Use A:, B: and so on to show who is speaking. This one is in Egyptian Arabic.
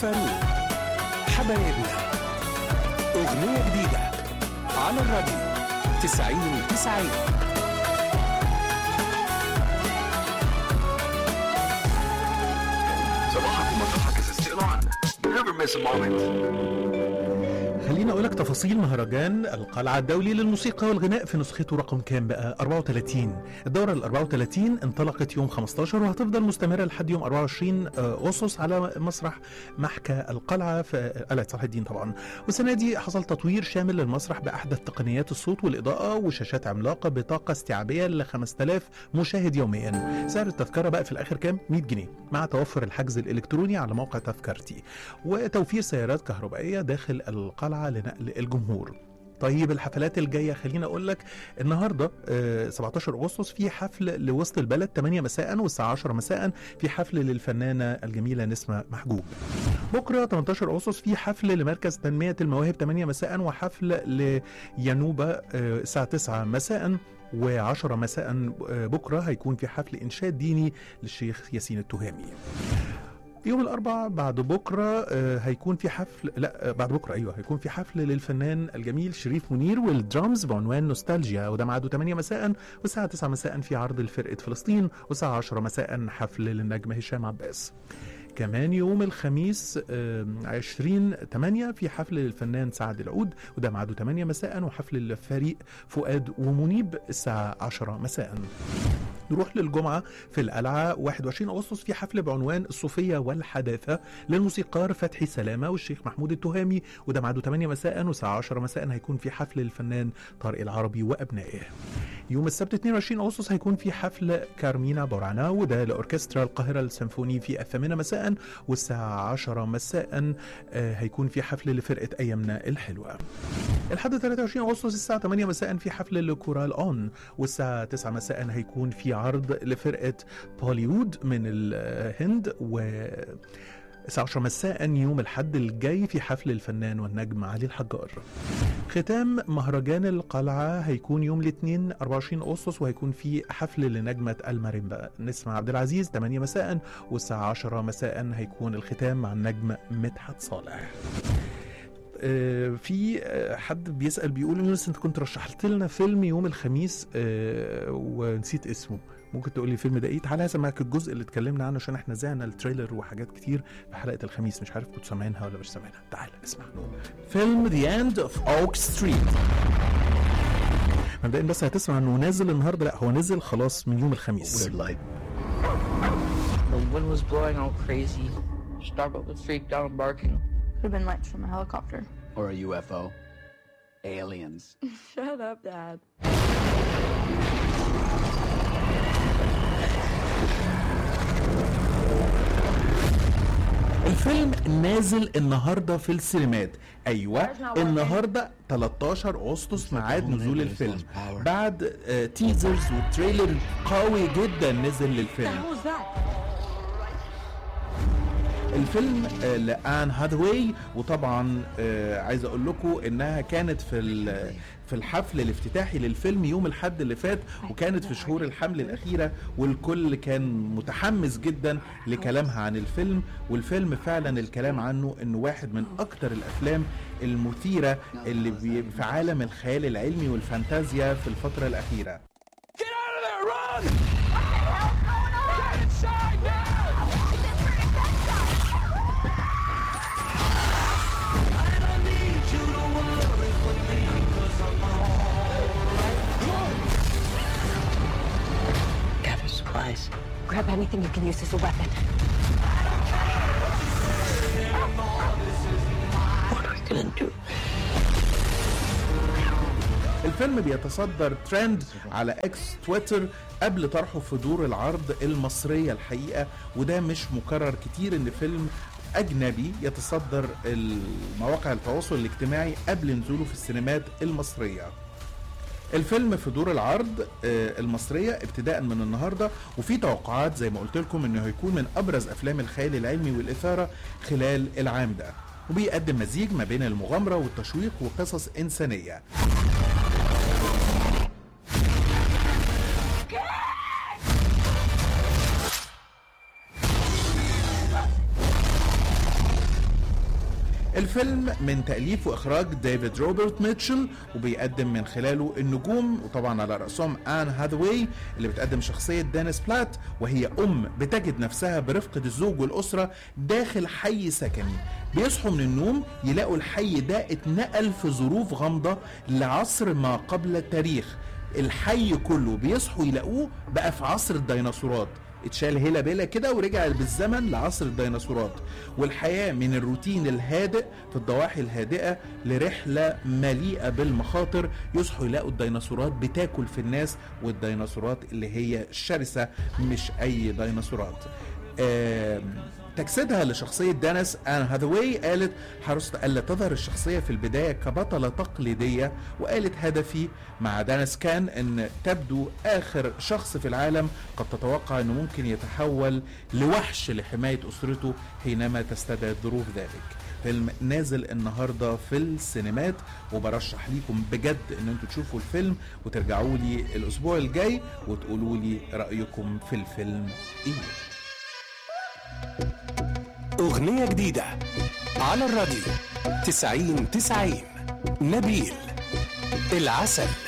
A: فاروق حبايبنا أغنية جديدة على الراديو تسعين تسعين
B: صباحك ومطرحك is still on. Never miss a moment.
C: خليني اقول لك تفاصيل مهرجان القلعه الدولي للموسيقى والغناء في نسخته رقم كام بقى 34 الدوره ال 34 انطلقت يوم 15 وهتفضل مستمره لحد يوم 24 اغسطس على مسرح محكى القلعه في قلعه صلاح الدين طبعا والسنه دي حصل تطوير شامل للمسرح باحدث تقنيات الصوت والاضاءه وشاشات عملاقه بطاقه استيعابيه ل 5000 مشاهد يوميا سعر التذكره بقى في الاخر كام 100 جنيه مع توفر الحجز الالكتروني على موقع تذكرتي وتوفير سيارات كهربائيه داخل القلعه لنقل الجمهور طيب الحفلات الجايه خليني اقول لك النهارده آه، 17 اغسطس في حفل لوسط البلد 8 مساء والساعه 10 مساء في حفل للفنانه الجميله نسمه محجوب بكره 18 اغسطس في حفل لمركز تنميه المواهب 8 مساء وحفل ليانوبا آه، الساعه 9 مساء و10 مساء آه، بكره هيكون في حفل انشاد ديني للشيخ ياسين التهامي يوم الأربعاء بعد بكرة آه، هيكون في حفل لا آه، بعد بكرة أيوه هيكون في حفل للفنان الجميل شريف منير والدرامز بعنوان نوستالجيا وده ميعاده 8 مساء والساعة 9 مساء في عرض لفرقة فلسطين والساعة 10 مساء حفل للنجم هشام عباس كمان يوم الخميس آه، 20 8 في حفل للفنان سعد العود وده ميعاده 8 مساء وحفل للفريق فؤاد ومنيب الساعة 10 مساء نروح للجمعة في القلعة 21 أغسطس في حفل بعنوان الصوفية والحداثة للموسيقار فتحي سلامة والشيخ محمود التهامي وده ميعاده 8 مساء والساعة 10 مساء هيكون في حفل للفنان طارق العربي وأبنائه يوم السبت 22 أغسطس هيكون في حفل كارمينا بورانا وده لأوركسترا القاهرة السيمفوني في الثامنة مساء والساعة 10 مساء آه، هيكون في حفل لفرقة أيامنا الحلوة الحد 23 أغسطس الساعة 8 مساء في حفل لكورال أون والساعة 9 مساء هيكون في عرض لفرقة بوليوود من الهند و الساعة 10 مساء يوم الحد الجاي في حفل الفنان والنجم علي الحجار ختام مهرجان القلعة هيكون يوم الاثنين 24 أغسطس وهيكون في حفل لنجمة الماريمبا نسمة عبد العزيز 8 مساء والساعة 10 مساء هيكون الختام مع النجم مدحت صالح آه، في آه، حد بيسأل بيقول يونس انت كنت رشحت لنا فيلم يوم الخميس آه، ونسيت اسمه ممكن تقول لي الفيلم ده ايه تعالى اسمعك الجزء اللي اتكلمنا عنه عشان احنا زعنا التريلر وحاجات كتير في حلقه الخميس مش عارف كنتوا سامعينها ولا مش سامعينها تعالى اسمع فيلم ذا اند اوف اوك ستريت مبدئيا بس هتسمع انه نازل النهارده لا هو نزل خلاص من يوم الخميس
B: Weird light.
D: The wind was blowing all crazy. Starbuck was freaked out and barking.
E: Could have been lights from a helicopter.
F: Or a UFO. Aliens.
E: Shut up, Dad.
C: الفيلم نازل النهارده في السينمات ايوه النهارده 13 اغسطس ميعاد نزول الفيلم بعد آه، تيزرز وتريلر قوي جدا نزل للفيلم الفيلم آه، لآن هاذواي وطبعا آه، عايز اقول لكم انها كانت في ال- في الحفل الافتتاحي للفيلم يوم الحد اللي فات وكانت في شهور الحمل الاخيره والكل كان متحمس جدا لكلامها عن الفيلم والفيلم فعلا الكلام عنه انه واحد من اكتر الافلام المثيره اللي بي- في عالم الخيال العلمي والفانتازيا في الفتره الاخيره
D: Gather supplies.
G: Grab anything you can use as a weapon.
D: What are we gonna do?
C: الفيلم بيتصدر ترند على اكس تويتر قبل طرحه في دور العرض المصرية الحقيقة وده مش مكرر كتير ان فيلم اجنبي يتصدر المواقع التواصل الاجتماعي قبل نزوله في السينمات المصرية الفيلم في دور العرض آه، المصرية ابتداء من النهاردة وفي توقعات زي ما قلت لكم انه هيكون من ابرز افلام الخيال العلمي والاثارة خلال العام ده وبيقدم مزيج ما بين المغامرة والتشويق وقصص انسانية الفيلم من تأليف وإخراج ديفيد روبرت ميتشل وبيقدم من خلاله النجوم وطبعا على رأسهم آن هاذواي اللي بتقدم شخصية دانيس بلات وهي أم بتجد نفسها برفقة الزوج والأسرة داخل حي سكني بيصحوا من النوم يلاقوا الحي ده اتنقل في ظروف غامضة لعصر ما قبل التاريخ الحي كله بيصحوا يلاقوه بقى في عصر الديناصورات اتشال هيلا بيلا كده ورجع بالزمن لعصر الديناصورات والحياة من الروتين الهادئ في الضواحي الهادئة لرحلة مليئة بالمخاطر يصحوا يلاقوا الديناصورات بتاكل في الناس والديناصورات اللي هي شرسة مش أي ديناصورات آم، تجسيدها لشخصية دانس آن هاذواي قالت حرصت ألا تظهر الشخصية في البداية كبطلة تقليدية وقالت هدفي مع دانس كان أن تبدو آخر شخص في العالم قد تتوقع أنه ممكن يتحول لوحش لحماية أسرته حينما تستدعي الظروف ذلك فيلم نازل النهارده في السينمات وبرشح ليكم بجد ان انتوا تشوفوا الفيلم وترجعوا لي الاسبوع الجاي وتقولوا لي رايكم في الفيلم ايه
A: أغنية جديدة على الراديو تسعين تسعين نبيل العسل